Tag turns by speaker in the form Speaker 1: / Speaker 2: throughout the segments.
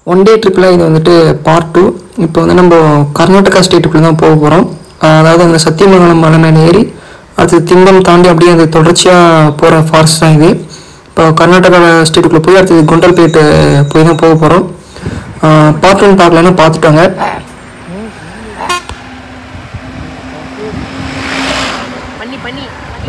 Speaker 1: One day ட்ரிப்பில் இது வந்துட்டு பார்ட் டூ இப்போ வந்து நம்ம கர்நாடகா ஸ்டேட்டுக்குள்ளே தான் போக போகிறோம் அதாவது அந்த சத்தியமங்கலம் மலை மேலே ஏறி அது திம்பம் தாண்டி அப்படியே அது தொடர்ச்சியாக போகிற ஃபாரஸ்ட் தான் இது இப்போ கர்நாடகா ஸ்டேட்டுக்குள்ளே போய் அடுத்தது குண்டல்பேட்டு போய் தான் போக போகிறோம் பார்ட் ஒன் பார்க்கலன்னா பார்த்துட்டாங்க
Speaker 2: பண்ணி பண்ணி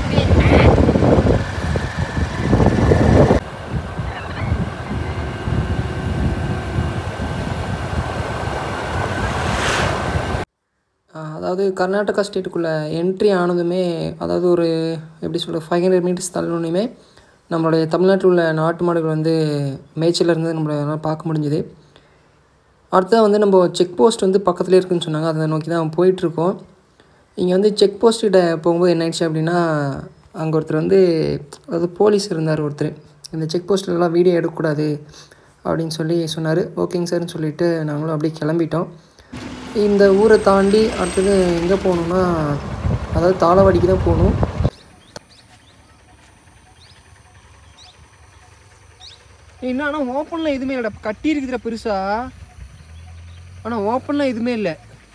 Speaker 1: ஆஹ் அதாவது கர்நாடகா ஸ்டேட்டுக்குள்ளே என்ட்ரி ஆனதுமே அதாவது ஒரு எப்படி சொல்கிறது ஃபைவ் ஹண்ட்ரட் மீட்டர்ஸ் தள்ளணுமே நம்மளுடைய தமிழ்நாட்டில் உள்ள நாட்டு மாடுகள் வந்து மேய்ச்சல் இருந்து நம்மளால் பார்க்க முடிஞ்சுது அடுத்தது வந்து நம்ம செக் போஸ்ட் வந்து பக்கத்துலேயே இருக்குன்னு சொன்னாங்க அதை நோக்கி தான் போயிட்டுருக்கோம் இங்கே வந்து செக் போஸ்ட்டிட்ட போகும்போது என்ன ஆயிடுச்சு அப்படின்னா அங்கே ஒருத்தர் வந்து அதாவது போலீஸ் இருந்தார் ஒருத்தர் இந்த செக் போஸ்ட்லலாம் வீடியோ எடுக்கக்கூடாது அப்படின்னு சொல்லி சொன்னார் ஓகேங்க சார்னு சொல்லிட்டு நாங்களும் அப்படியே கிளம்பிட்டோம் இந்த ஊரை தாண்டி அடுத்தது எங்கே போகணுன்னா அதாவது தாளவாடிக்கு தான் போகணும் என்ன ஆனால் ஓப்பனில் எதுவுமே இல்லைடா கட்டி இருக்குதுடா பெருசா ஆனால் ஓப்பனில் எதுவுமே இல்லை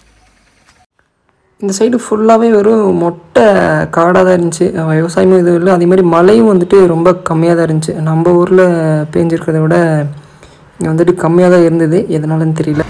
Speaker 1: இந்த சைடு ஃபுல்லாகவே வெறும் மொட்டை காடாக தான் இருந்துச்சு விவசாயமும் எதுவும் இல்லை அதே மாதிரி மழையும் வந்துட்டு ரொம்ப கம்மியாக தான் இருந்துச்சு நம்ம ஊரில் பேஞ்சிருக்கிறத விட இங்கே வந்துட்டு கம்மியாக தான் இருந்தது எதனாலன்னு தெரியல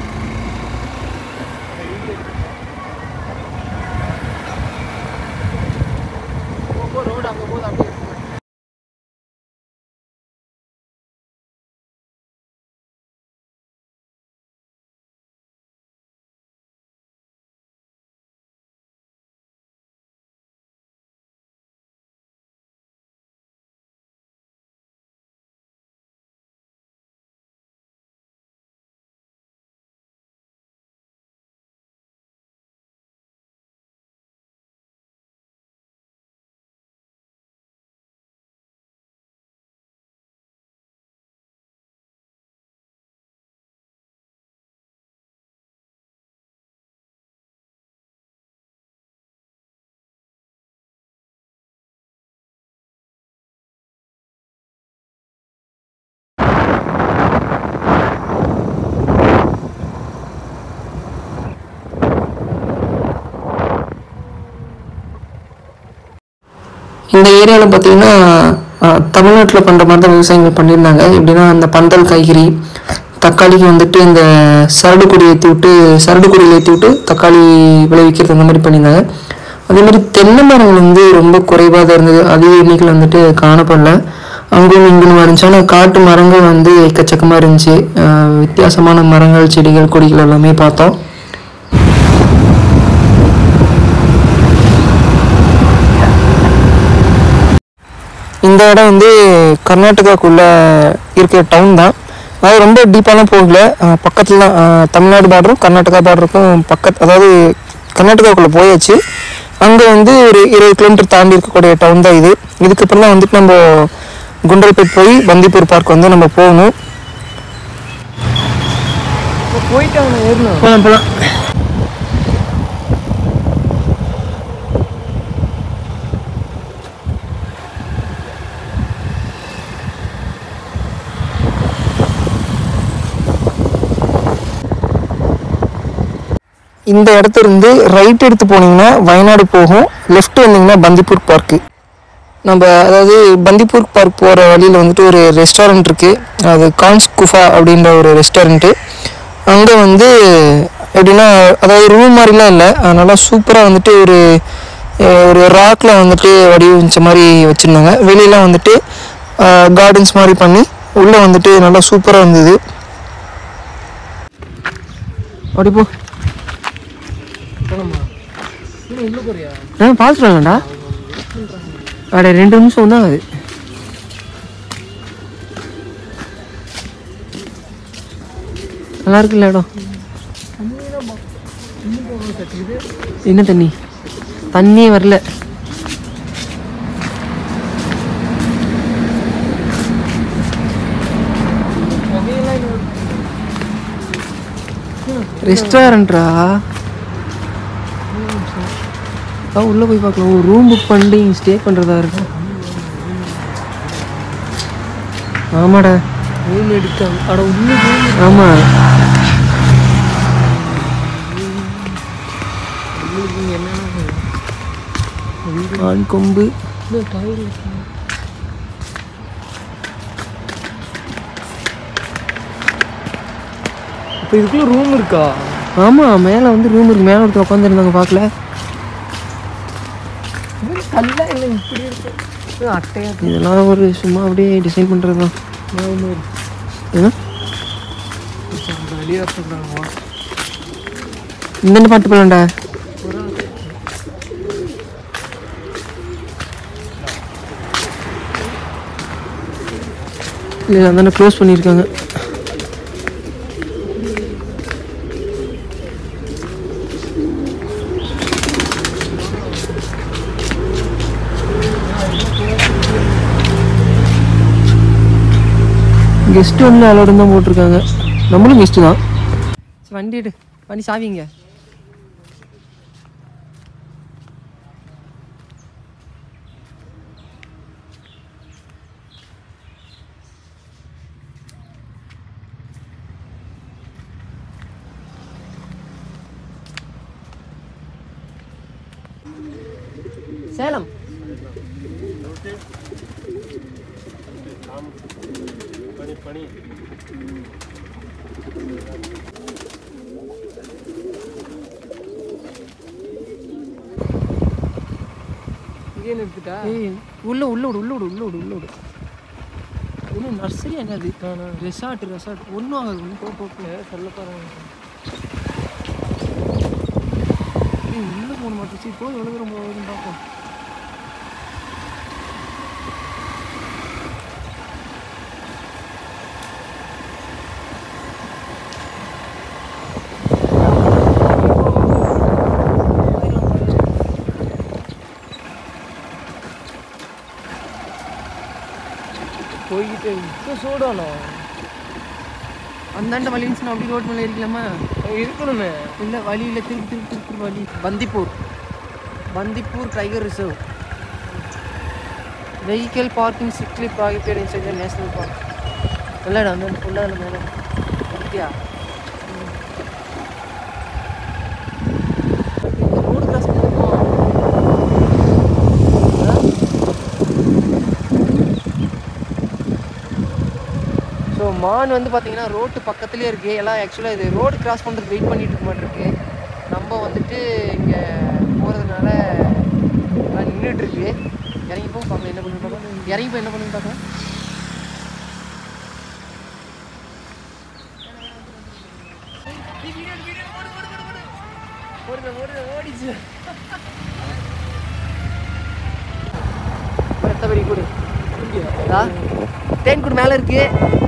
Speaker 1: இந்த ஏரியாவில் பார்த்தீங்கன்னா தமிழ்நாட்டில் பண்ணுற மாதிரி தான் விவசாயிகள் பண்ணியிருந்தாங்க எப்படின்னா அந்த பந்தல் காய்கறி தக்காளிக்கு வந்துட்டு இந்த சரடு கொடி ஏற்றி விட்டு சரடு கொடியில் ஏற்றி விட்டு தக்காளி விளைவிக்கிறது அந்த மாதிரி பண்ணியிருந்தாங்க அதே மாதிரி தென்னை மரங்கள் வந்து ரொம்ப குறைவாக தான் இருந்தது அதிக எண்ணிக்கையில் வந்துட்டு காணப்படல அங்கும் இங்கும் இருந்துச்சு ஆனால் காட்டு மரங்கள் வந்து எக்கச்சக்கமாக இருந்துச்சு ஆஹ் வித்தியாசமான மரங்கள் செடிகள் கொடிகள் எல்லாமே பார்த்தோம் இந்த இடம் வந்து கர்நாடகாக்குள்ளே இருக்கிற டவுன் தான் அதாவது ரொம்ப டீப்பாலாம் போகல பக்கத்தில் தான் அஹ், தமிழ்நாடு பார்டரும் கர்நாடகா பார்டருக்கும் பக்கத்து அதாவது கர்நாடகாக்குள்ளே போயாச்சு அங்கே வந்து ஒரு இருபது கிலோமீட்டர் தாண்டி இருக்கக்கூடிய டவுன் தான் இது இதுக்கப்புறம் தான் வந்துட்டு நம்ம குண்டல்பேட் போய் பந்திப்பூர் பார்க் வந்து நம்ம போகணும் போயிட்டு அவனை ஏறணும் போகலாம் போகலாம் இந்த இடத்துல இருந்து ரைட் எடுத்து போனீங்கன்னா வயநாடு போகும் லெஃப்ட் வந்தீங்கன்னா பந்திப்பூர் பார்க்கு நம்ம அதாவது பந்திப்பூர் பார்க் போகிற வழியில் வந்துட்டு ஒரு ரெஸ்டாரண்ட் இருக்குது அது கான்ஸ் குஃபா அப்படின்ற ஒரு ரெஸ்டாரண்ட்டு அங்கே வந்து எப்படின்னா அதாவது ரூம் மாதிரிலாம் இல்லை நல்லா சூப்பராக வந்துட்டு ஒரு அஹ், ஒரு ராக்கில் வந்துட்டு வடிவமைச்ச மாதிரி வச்சுருந்தாங்க வெளியெல்லாம் வந்துட்டு கார்டன்ஸ் மாதிரி பண்ணி உள்ளே வந்துட்டு நல்லா சூப்பராக இருந்தது அப்படி போ ஆ பார்த்துட்டு அட ரெண்டு நிமிஷம் தான் அது நல்லா இருக்குல்ல இடம் என்ன தண்ணி தண்ணியே வரல ரெஸ்டாரண்ட்ரா அதான் உள்ளே போய் பார்க்கலாம் ஒரு ரூம் புக் பண்ணி ஸ்டே பண்ணுறதா இருக்கு ஆமாடா
Speaker 3: ரூம் எடுத்தாங்க அட உண்மை ரூம்
Speaker 1: ஆமாம்
Speaker 3: என்னன்னா
Speaker 1: ஆண் கொம்பு
Speaker 3: டயர் இப்போ இதுக்குள்ள ரூம் இருக்கா
Speaker 1: ஆமாம் மேலே வந்து ரூம் இருக்கு மேலே ஒருத்தர் உட்காந்துருந்தாங்க பார்க்கல
Speaker 3: கல்ல இல்லை இப்படி இருக்கு அட்டையா
Speaker 1: இதெல்லாம் ஒரு சும்மா அப்படியே டிசைன் பண்ணுறது தான் ஏன்னா
Speaker 3: வெளியே சொல்கிறாங்க
Speaker 1: இந்த பாட்டு போலாம்டா இல்லை அந்தாண்ட க்ளோஸ் பண்ணியிருக்காங்க கெஸ்ட்டு வந்து அலோடு தான் போட்டிருக்காங்க நம்மளும் கெஸ்ட்டு தான் சரி, வண்டி எடு வண்டி சாவிங்க சேலம்
Speaker 3: இங்கே நிறுத்துட்டா
Speaker 1: ஏய் உள்ள உள்ள விடு உள்ள விடு உள்ள விடு உள்ள விடு ஒன்றும் நர்சரி என்னது ரெசார்ட் ரெசார்ட் ஒன்றும் ஆகாது ஒன்றும் போ போ போ
Speaker 3: சொல்ல போகிறேன்
Speaker 1: ஏய் உள்ளே போக மாட்டேச்சு போய் எவ்வளோ தூரம் போகுதுன்னு பார்ப்போம்
Speaker 3: போய்கிட்டே இப்போ சூடானோ
Speaker 1: அந்தாண்ட வழி இருந்துச்சுன்னா அப்படி ரோட் மேலே இருக்கலாமா
Speaker 3: இருக்கணுமே
Speaker 1: இல்லை வழியில் திருப்பி திருப்பி திருப்பி வழி Bandipur Bandipur tiger reserve vehicle parking strictly prohibited inside the national park இல்லைடா அந்த ஃபுல்லாக மேலே இருக்கியா ரோடு கிராஸ் ஸோ மான் வந்து பார்த்தீங்கன்னா ரோட்டு பக்கத்துலேயே இருக்குது எல்லாம் ஆக்சுவலாக இது ரோடு கிராஸ் பண்ணுறதுக்கு வெயிட் பண்ணிட்டு இருக்க மாட்டிருக்கு நம்ம வந்துட்டு இங்கே போகிறதுனால நின்றுட்டு இருக்கு இறங்கி போய் பார்க்கலாம் என்ன பண்ணி பார்க்கலாம் இறங்கி போய் என்ன பண்ணி பார்க்கலாம்
Speaker 3: ஓடிச்சு
Speaker 1: மற்றபடி கொடு ஆ தேன் கூடு மேலே இருக்கு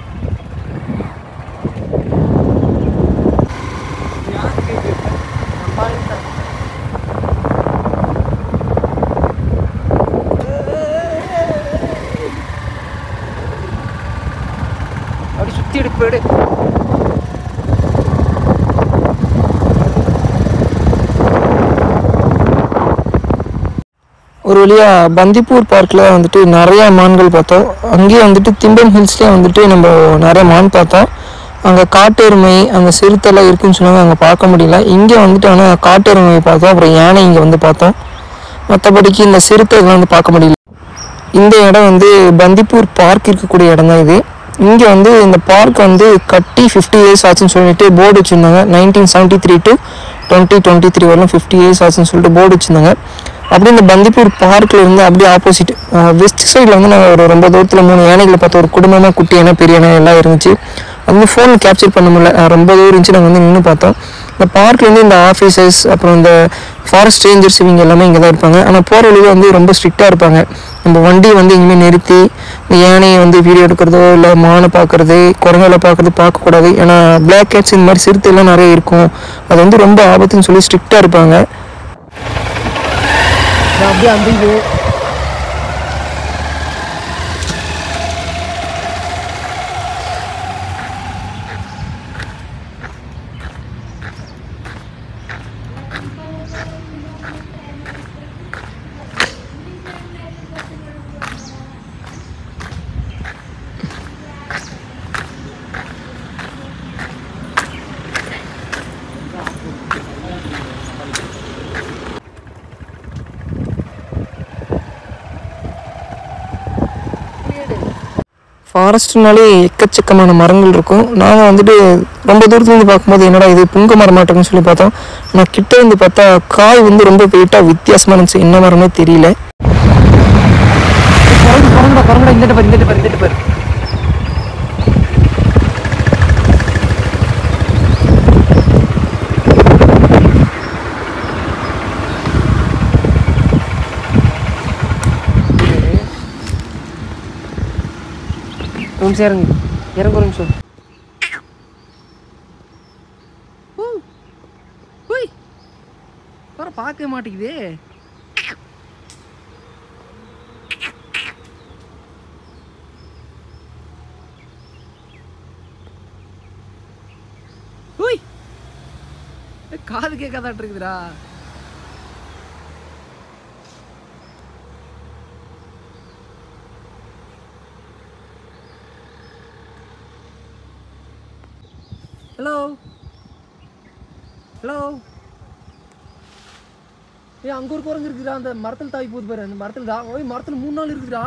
Speaker 1: நம்ம ஆளுங்க தான். அப்படி சுற்றி எடுப்பு போயிடு ஒரு வழியாக பந்திப்பூர் பார்க்கில் வந்துட்டு நிறைய மான்கள் பார்த்தோம் அங்கேயே வந்துட்டு திம்பம் ஹில்ஸ்லேயே வந்துட்டு நம்ம நிறைய மான் பார்த்தோம் அங்கே காட்டெருமை அங்கே சிறுத்தைலாம் இருக்குன்னு சொன்னாங்க அங்கே பார்க்க முடியல இங்கே வந்துட்டு ஆனால் காட்டெருமை பார்த்தோம் அப்புறம் யானை இங்கே வந்து பார்த்தோம் மற்றபடிக்கு இந்த சிறுத்தைகள் வந்து பார்க்க முடியல இந்த இடம் வந்து பந்திப்பூர் பார்க் இருக்கக்கூடிய இடம் தான் இது இங்கே வந்து இந்த பார்க் வந்து கட்டி ஃபிஃப்டி இயர்ஸ் ஆச்சுன்னு சொல்லிட்டு போர்டு வச்சுருந்தாங்க nineteen seventy three to twenty twenty three வரலாம் ஃபிஃப்டி இயர்ஸ் ஆச்சுன்னு சொல்லிட்டு போர்டு வச்சுருந்தாங்க அப்படியே இந்த பந்திப்பூர் பார்க்கில் இருந்து அப்படியே ஆப்போசிட் வெஸ்ட் சைடில் வந்து நாங்கள் ஒரு ரொம்ப தூரத்தில் மூணு யானைகளை பார்த்தோம் ஒரு குடும்பமாக குட்டி யானை பெரிய யானை எல்லாம் இருந்துச்சு அது வந்து ஃபோன் கேப்சர் பண்ண முடியல அஹ் ரொம்ப தூரம் இருந்துச்சு நாங்கள் வந்து நின்று பார்த்தோம் இந்த பார்க்லேருந்து இந்த ஆஃபீஸர்ஸ் அப்புறம் இந்த ஃபாரஸ்ட் ரேஞ்சர்ஸ் இவங்க எல்லாமே இங்கே தான் இருப்பாங்க ஆனால் போகிற வழியில் வந்து ரொம்ப ஸ்ட்ரிக்டாக இருப்பாங்க நம்ம வண்டியை வந்து எங்கேயுமே நிறுத்தி இந்த யானையை வந்து வீடியோ எடுக்கிறதோ இல்லை மானை பார்க்குறது குரங்களை பார்க்குறது பார்க்கக்கூடாது ஏன்னா பிளாக் கேட்ஸ் இந்த மாதிரி சிறுத்தை எல்லாம் நிறைய இருக்கும் அது வந்து ரொம்ப ஆபத்துன்னு சொல்லி ஸ்ட்ரிக்டாக இருப்பாங்க
Speaker 3: நான் அப்படியே அந்த இது
Speaker 1: ஃபாரஸ்ட்னாலே எக்கச்சக்கமான மரங்கள் இருக்கும் நாங்கள் வந்துட்டு ரொம்ப தூரத்துலேருந்து பார்க்கும்போது என்னடா இது புங்க மரம் மாட்டோம்னு சொல்லி பார்த்தோம் ஆனால் கிட்ட இருந்து பார்த்தா காய் வந்து ரொம்ப வெயிட்டாக வித்தியாசமாக இருந்துச்சு என்ன மரமே தெரியல குரங்கடா குரங்கடா இந்த பாரு இந்த பாரு இந்த பாரு ஒரு நிமிஷம் இறங்கு இறங்கு ஒரு நிமிஷம்
Speaker 3: வர பார்க்க மாட்டேங்குதே உய் ஏய், காது கேட்காதாட்டு இருக்குதுடா ஹலோ ஹலோ ஏய் அங்க ஒரு குரங்கு இருக்குடா அந்த மரத்துல தாவி போகுது பாரு அந்த மரத்துல தா ஓய் மரத்துல மூணு நாள் இருக்குடா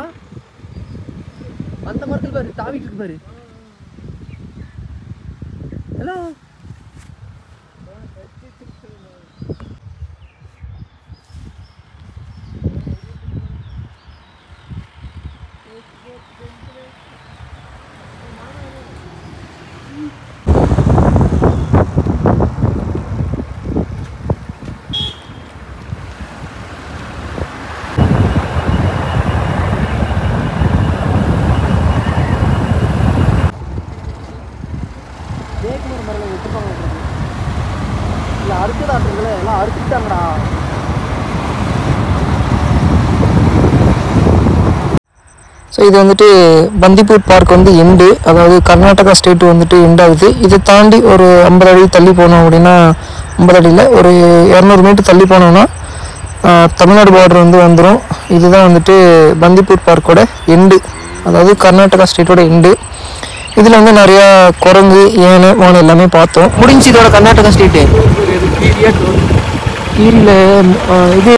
Speaker 3: அந்த மரத்துல பாரு தாவிட்டு இருக்கு பாரு ஹலோ தேக்குமரம் மரம் விட்டுப்பாங்க இல்லை அறுத்துதாட்டுங்களே எல்லாம் அறுத்துட்டாங்கடா
Speaker 1: ஸோ இது வந்துட்டு பந்திப்பூர் பார்க் வந்து எண்டு அதாவது கர்நாடகா ஸ்டேட் வந்துட்டு எண்ட் ஆகுது இதை தாண்டி ஒரு ஐம்பது அடி தள்ளி போனோம் அப்படின்னா ஐம்பது அடியில் ஒரு இரநூறு மீட்டர் தள்ளி போனோம்னா ஆஹ், தமிழ்நாடு பார்டர் வந்து வந்துடும் இதுதான் வந்துட்டு பந்திப்பூர் பார்க்கோட எண்டு அதாவது கர்நாடகா ஸ்டேட்டோட எண்டு இதில் வந்து நிறையா குரங்கு யானை மான் எல்லாமே பார்த்தோம் முடிஞ்சு இதோட கர்நாடகா ஸ்டேட்டு கீரியில் இது